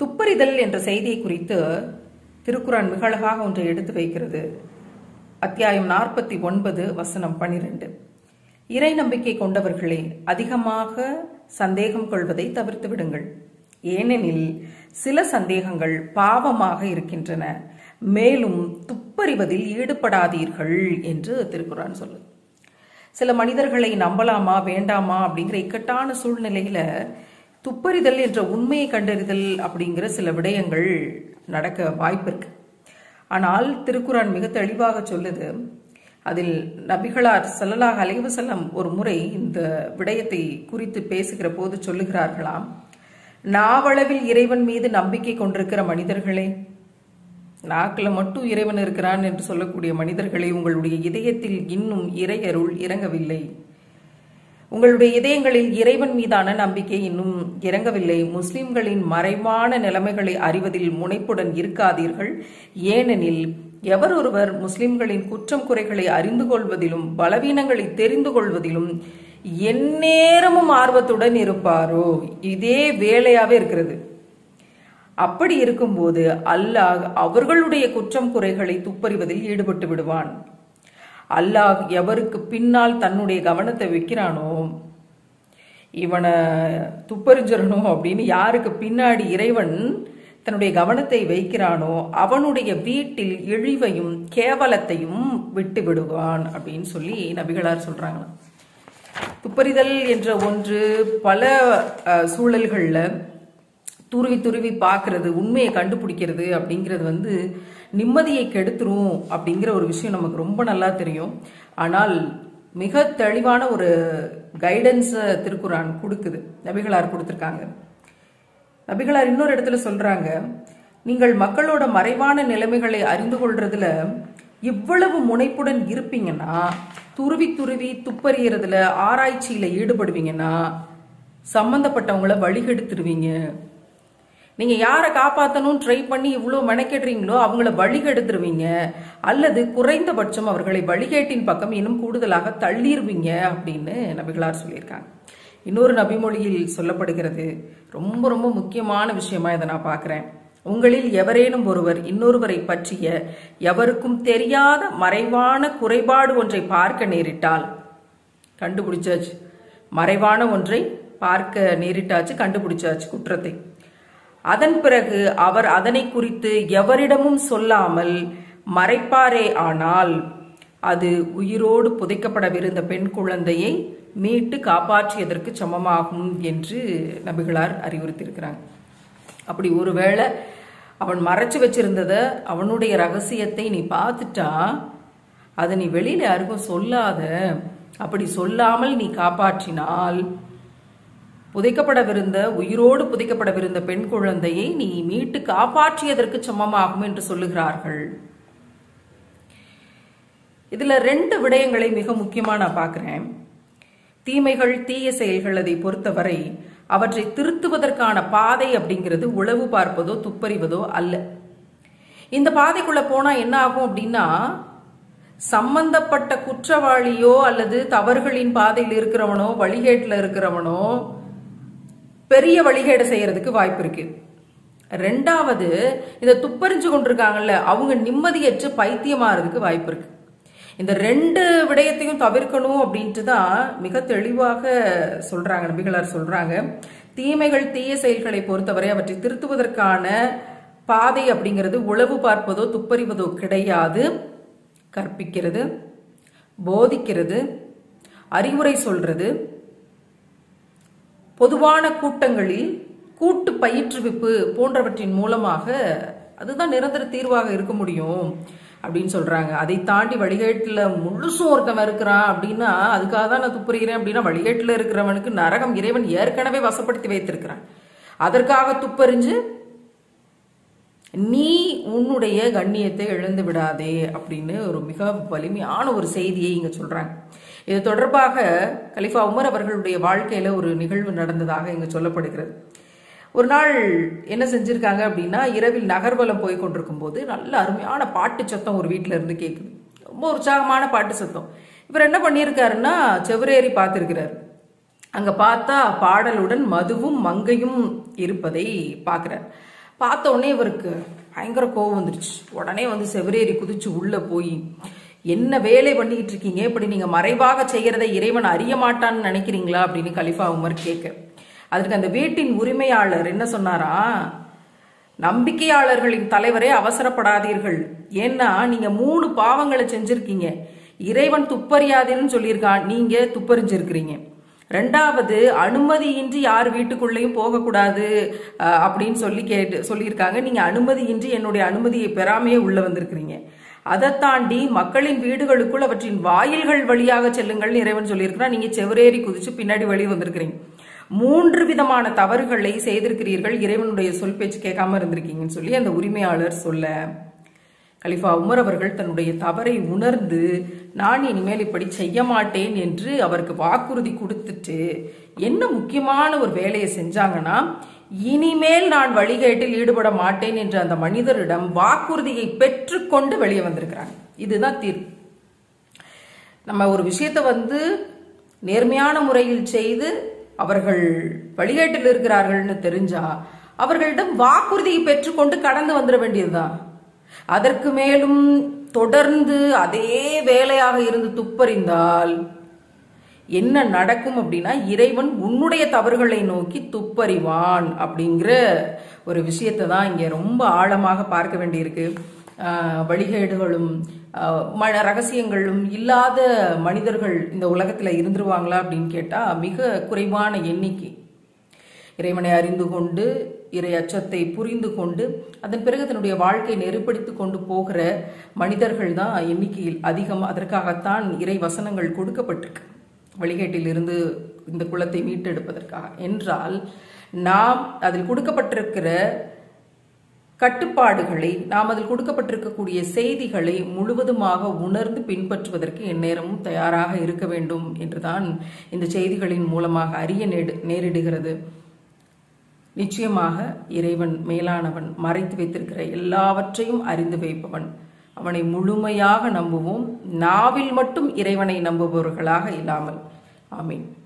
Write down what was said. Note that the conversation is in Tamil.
துப்பறிதல் என்ற செய்தியை குறித்து திருக்குறான் மிக அழகாக ஒன்றை எடுத்து வைக்கிறது அத்தியாயம் நாற்பத்தி ஒன்பது வசனம் பன்னிரண்டு இறை நம்பிக்கை கொண்டவர்களே அதிகமாக சந்தேகம் கொள்வதை தவிர்த்து விடுங்கள் ஏனெனில் சில சந்தேகங்கள் பாவமாக இருக்கின்றன மேலும் துப்பறிவதில் ஈடுபடாதீர்கள் என்று திருக்குறான் சொல்லுது சில மனிதர்களை நம்பலாமா வேண்டாமா அப்படிங்கிற இக்கட்டான சூழ்நிலையில துப்பறிதல் என்ற உண்மையை கண்டறிதல் அப்படிங்கிற சில விடயங்கள் நடக்க வாய்ப்பு இருக்கு ஆனால் திருக்குறான் மிக தெளிவாக சொல்லுது அதில் நபிகளார் சல்லல்லாஹ் அலைவசல்லம் ஒரு முறை இந்த விடயத்தை குறித்து பேசுகிற போது சொல்லுகிறார்களாம் நாவளவில் இறைவன் மீது நம்பிக்கை கொண்டிருக்கிற மனிதர்களே நாக்கில் மட்டும் இறைவன் இருக்கிறான் என்று சொல்லக்கூடிய மனிதர்களே உங்களுடைய இதயத்தில் இன்னும் இறையருள் இறங்கவில்லை உங்களுடைய இதயங்களில் இறைவன் மீதான நம்பிக்கை இன்னும் இறங்கவில்லை முஸ்லிம்களின் மறைவான நிலைமைகளை அறிவதில் முனைப்புடன் இருக்காதீர்கள் ஏனெனில் எவர் ஒருவர் முஸ்லிம்களின் குற்றம் குறைகளை அறிந்து கொள்வதிலும் பலவீனங்களை தெரிந்து கொள்வதிலும் எந்நேரமும் ஆர்வத்துடன் இருப்பாரோ இதே வேலையாவே இருக்கிறது அப்படி இருக்கும்போது அல்லாஹ் அவர்களுடைய குற்றம் குறைகளை துப்பறிவதில் ஈடுபட்டு விடுவான் அல்லாஹ் எவருக்கு பின்னால் தன்னுடைய கவனத்தை வைக்கிறானோ இவனை துப்பறிஞ்சிடணும் அப்படின்னு யாருக்கு பின்னாடி இறைவன் தன்னுடைய கவனத்தை வைக்கிறானோ அவனுடைய வீட்டில் இழிவையும் கேவலத்தையும் விட்டு விடுவான் அப்படின்னு சொல்லி நபிகளார் சொல்றாங்க துப்பறிதல் என்ற ஒன்று பல சூழல்களில் துருவி துருவி பார்க்கறது உண்மையை கண்டுபிடிக்கிறது அப்படிங்கிறது வந்து நிம்மதியை கெடுத்துரும் அப்படிங்கிற ஒரு விஷயம் நமக்கு ரொம்ப நல்லா தெரியும் ஆனால் மிக தெளிவான ஒரு கைடன்ஸை திருக்குறான் கொடுக்குது நபிகளார் கொடுத்துருக்காங்க நபிகளார் இன்னொரு இடத்துல சொல்றாங்க நீங்கள் மக்களோட மறைவான நிலைமைகளை அறிந்து கொள்றதுல இவ்வளவு முனைப்புடன் இருப்பீங்கன்னா துருவி துருவி துப்பறியறதுல ஆராய்ச்சியில ஈடுபடுவீங்கன்னா சம்பந்தப்பட்டவங்கள வழிகெடுத்துருவீங்க நீங்க யாரை காப்பாற்றணும் ட்ரை பண்ணி இவ்வளோ மெனக்கெடுறீங்களோ அவங்கள வழிகெடுத்துருவீங்க அல்லது குறைந்தபட்சம் அவர்களை வழிகேட்டின் பக்கம் இன்னும் கூடுதலாக தள்ளிடுவீங்க அப்படின்னு நபிகளார் சொல்லியிருக்காங்க இன்னொரு நபிமொழியில் சொல்லப்படுகிறது ரொம்ப ரொம்ப முக்கியமான விஷயமா இதை நான் பார்க்குறேன் உங்களில் எவரேனும் ஒருவர் இன்னொருவரை பற்றிய எவருக்கும் தெரியாத மறைவான குறைபாடு ஒன்றை பார்க்க நேரிட்டால் கண்டுபிடிச்சாச்சு மறைவான ஒன்றை பார்க்க நேரிட்டாச்சு கண்டுபிடிச்சாச்சு குற்றத்தை அதன் பிறகு அவர் அதனை குறித்து எவரிடமும் சொல்லாமல் மறைப்பாரே ஆனால் அது உயிரோடு புதைக்கப்படவிருந்த பெண் குழந்தையை மீட்டு காப்பாற்றியதற்கு சமமாகும் என்று நபிகளார் அறிவுறுத்தியிருக்கிறாங்க அப்படி ஒருவேளை அவன் மறைச்சு வச்சிருந்தத அவனுடைய ரகசியத்தை நீ பார்த்துட்டா அதை நீ வெளியில யாருக்கும் சொல்லாத அப்படி சொல்லாமல் நீ காப்பாற்றினால் புதைக்கப்படவிருந்த உயிரோடு புதைக்கப்படவிருந்த பெண் குழந்தையை நீ மீட்டு காப்பாற்றியதற்கு சமமாகும் என்று சொல்லுகிறார்கள் இதுல ரெண்டு விடயங்களை மிக முக்கியமா நான் பார்க்கிறேன் தீமைகள் தீய செயல்கள் அதை பொறுத்தவரை அவற்றை திருத்துவதற்கான பாதை அப்படிங்கிறது உளவு பார்ப்பதோ துப்பறிவதோ அல்ல இந்த பாதைக்குள்ள போனா என்ன ஆகும் அப்படின்னா சம்பந்தப்பட்ட குற்றவாளியோ அல்லது தவறுகளின் பாதையில் இருக்கிறவனோ வழிகேட்டில் இருக்கிறவனோ பெரிய வழிகேடு செய்யறதுக்கு வாய்ப்பு இருக்கு ரெண்டாவது இதை துப்பறிஞ்சு கொண்டிருக்காங்கல்ல அவங்க நிம்மதியற்று பைத்தியமாறதுக்கு வாய்ப்பு இருக்கு இந்த ரெண்டு விடயத்தையும் தவிர்க்கணும் அப்படின்ட்டு தான் மிக தெளிவாக சொல்றாங்க நபிகளார் சொல்றாங்க தீமைகள் தீய செயல்களை பொறுத்தவரை அவற்றை திருத்துவதற்கான பாதை அப்படிங்கிறது உளவு பார்ப்பதோ துப்பறிவதோ கிடையாது கற்பிக்கிறது போதிக்கிறது அறிவுரை சொல்றது பொதுவான கூட்டங்களில் கூட்டு பயிற்றுவிப்பு போன்றவற்றின் மூலமாக அதுதான் நிரந்தர தீர்வாக இருக்க முடியும் அப்படின்னு சொல்றாங்க அதை தாண்டி வழிகேட்டில் முழுசும் ஒருத்தவன் இருக்கிறான் அப்படின்னா அதுக்காக தான் நான் துப்புறீகிறேன் அப்படின்னா வழிகேட்டில் இருக்கிறவனுக்கு நரகம் இறைவன் ஏற்கனவே வசப்படுத்தி வைத்திருக்கிறான் அதற்காக துப்பறிஞ்சு நீ உன்னுடைய கண்ணியத்தை இழந்து விடாதே அப்படின்னு ஒரு மிக வலிமையான ஒரு செய்தியை இங்க சொல்றாங்க இது தொடர்பாக கலிஃபா உமர் அவர்களுடைய வாழ்க்கையில ஒரு நிகழ்வு நடந்ததாக இங்க சொல்லப்படுகிறது ஒரு நாள் என்ன செஞ்சிருக்காங்க அப்படின்னா இரவில் நகர்வலம் போய் கொண்டிருக்கும் போது நல்ல அருமையான பாட்டு சத்தம் ஒரு வீட்டில இருந்து கேட்குது ரொம்ப உற்சாகமான பாட்டு சத்தம் இவர் என்ன பண்ணியிருக்காருன்னா செவரேறி பார்த்திருக்கிறாரு அங்க பார்த்தா பாடலுடன் மதுவும் மங்கையும் இருப்பதை பார்க்கிறார் பார்த்த உடனே இவருக்கு பயங்கர கோவம் வந்துருச்சு உடனே வந்து செவரேறி குதிச்சு உள்ள போய் என்ன வேலை பண்ணிக்கிட்டு இருக்கீங்க இப்படி நீங்க மறைவாக செய்யறதை இறைவன் அறிய மாட்டான்னு நினைக்கிறீங்களா அப்படின்னு கலிஃபா உமர் கேட்க அதுக்கு அந்த வீட்டின் உரிமையாளர் என்ன சொன்னாரா நம்பிக்கையாளர்களின் தலைவரே அவசரப்படாதீர்கள் ஏன்னா நீங்க மூணு பாவங்களை செஞ்சிருக்கீங்க இறைவன் துப்பறியாதேன்னு சொல்லியிருக்கான் நீங்க துப்பறிஞ்சிருக்கிறீங்க ரெண்டாவது அனுமதியின்றி யார் வீட்டுக்குள்ளேயும் போகக்கூடாது அஹ், அப்படின்னு சொல்லி கேட்டு சொல்லியிருக்காங்க நீங்க அனுமதியின்றி என்னுடைய அனுமதியை பெறாமையே உள்ள வந்திருக்கிறீங்க அதை தாண்டி மக்களின் வீடுகளுக்குள் அவற்றின் வாயில்கள் வழியாக செல்லுங்கள் இறைவன் சொல்லியிருக்கிறான் நீங்க செவரேறி குதிச்சு பின்னாடி வழி வந்திருக்கிறீங்க மூன்று விதமான தவறுகளை செய்திருக்கிறீர்கள் இறைவனுடைய சொல் பேச்சு கேட்காம இருந்திருக்கீங்கன்னு சொல்லி அந்த உரிமையாளர் சொல்ல கலிஃபா உமர் அவர்கள் தன்னுடைய தவறை உணர்ந்து நான் இனிமேல் இப்படி செய்ய மாட்டேன் என்று அவருக்கு வாக்குறுதி கொடுத்துட்டு என்ன முக்கியமான ஒரு வேலையை செஞ்சாங்கன்னா இனிமேல் நான் வழிகேட்டில் ஈடுபட மாட்டேன் என்று அந்த மனிதரிடம் வாக்குறுதியை பெற்றுக்கொண்டு வெளியே வந்திருக்கிறாங்க இதுதான் தீர்ப்பு நம்ம ஒரு விஷயத்தை வந்து நேர்மையான முறையில் செய்து அவர்கள் வழிகேட்டில் இருக்கிறார்கள்னு தெரிஞ்சா அவர்களிடம் வாக்குறுதியை பெற்றுக்கொண்டு கடந்து வந்துட வேண்டியதுதான் அதற்கு மேலும் தொடர்ந்து அதே வேலையாக இருந்து துப்பறிந்தால் என்ன நடக்கும் அப்படின்னா இறைவன் உன்னுடைய தவறுகளை நோக்கி துப்பறிவான் அப்படிங்கிற ஒரு விஷயத்தை தான் இங்கே ரொம்ப ஆழமாக பார்க்க வேண்டியிருக்கு ஆஹ் வழிகேடுகளும் ஆஹ் ம ரகசியங்களும் இல்லாத மனிதர்கள் இந்த உலகத்தில் இருந்துருவாங்களா அப்படின்னு கேட்டால் மிக குறைவான எண்ணிக்கை இறைவனை அறிந்து கொண்டு இறை அச்சத்தை புரிந்து கொண்டு அதன் பிறகு தன்னுடைய வாழ்க்கை நெருப்படுத்தி கொண்டு போகிற மனிதர்கள் தான் எண்ணிக்கையில் அதிகம் அதற்காகத்தான் இறை வசனங்கள் கொடுக்கப்பட்டிருக்கு வழிகேட்டில் இருந்து இந்த குலத்தை மீட்டெடுப்பதற்காக என்றால் நாம் அதில் கொடுக்கப்பட்டிருக்கிற கட்டுப்பாடுகளை நாம் அதில் கொடுக்கப்பட்டிருக்கக்கூடிய செய்திகளை முழுவதுமாக உணர்ந்து பின்பற்றுவதற்கு எந்நேரமும் தயாராக இருக்க வேண்டும் என்றுதான் இந்த செய்திகளின் மூலமாக அறிய நேடு நேரிடுகிறது நிச்சயமாக இறைவன் மேலானவன் மறைத்து வைத்திருக்கிற எல்லாவற்றையும் அறிந்து வைப்பவன் அவனை முழுமையாக நம்புவோம் நாவில் மட்டும் இறைவனை நம்புபவர்களாக இல்லாமல் ஆமீன்